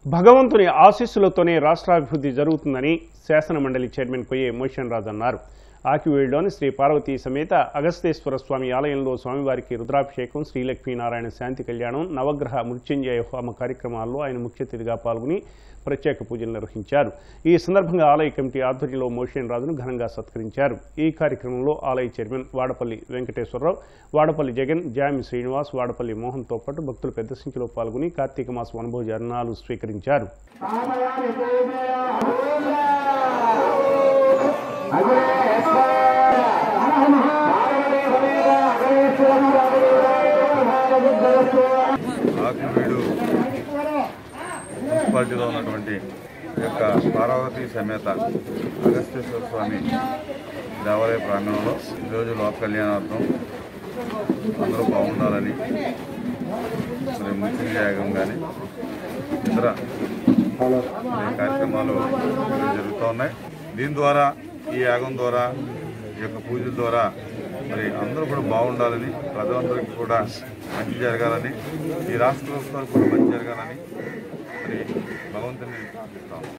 భగవంతుని ఆశీస్సులతోనే రాష్ట్రాభివృద్ధి జరుగుతుందని శాసన మండలి చైర్మన్ కొయ్యే మోషన్ రాజు అన్నారు ఆకివీడులోని శ్రీ పార్వతీ సమేత అగస్తేశ్వర స్వామి ఆలయంలో స్వామివారికి రుద్రాభిషేకం శ్రీలక్ష్మీనారాయణ శాంతి కళ్యాణం నవగ్రహ మృత్యుంజయ హోమ కార్యక్రమాల్లో ఆయన ముఖ్య అతిథిగా పాల్గొని ప్రత్యేక పూజలు నిర్వహించారు ఈ సందర్భంగా ఆలయ కమిటీ ఆధ్వర్యంలో మోషన్ రాజును ఘనంగా సత్కరించారు ఈ కార్యక్రమంలో ఆలయ చైర్మన్ వాడపల్లి వెంకటేశ్వరరావు వాడపల్లి జగన్ జామి శ్రీనివాస్ వాడపల్లి మోహన్తో పాటు భక్తులు పెద్ద సంఖ్యలో పాల్గొని కార్తీక మాసం అనుభవజనాలు స్వీకరించారు ఆకువీడు మున్సిపాలిటీలో ఉన్నటువంటి ఈ యొక్క పార్వతీ సమేత అగస్తేశ్వర స్వామి దేవాలయ ప్రాంగణంలో ఈరోజు లోక కళ్యాణార్థం అందరూ బాగుండాలని మరి మృత్యుంజయాగం కానీ ఇతర మరి కార్యక్రమాలు ఈరోజు జరుగుతూ ఉన్నాయి దీని ద్వారా ఈ యాగం ద్వారా ఈ యొక్క పూజల ద్వారా మరి అందరూ కూడా బాగుండాలని ప్రజలందరికీ కూడా మంచి జరగాలని ఈ రాష్ట్ర ప్రభుత్వానికి కూడా మంచి జరగాలని మరి భగవంతుని ప్రార్థిస్తాం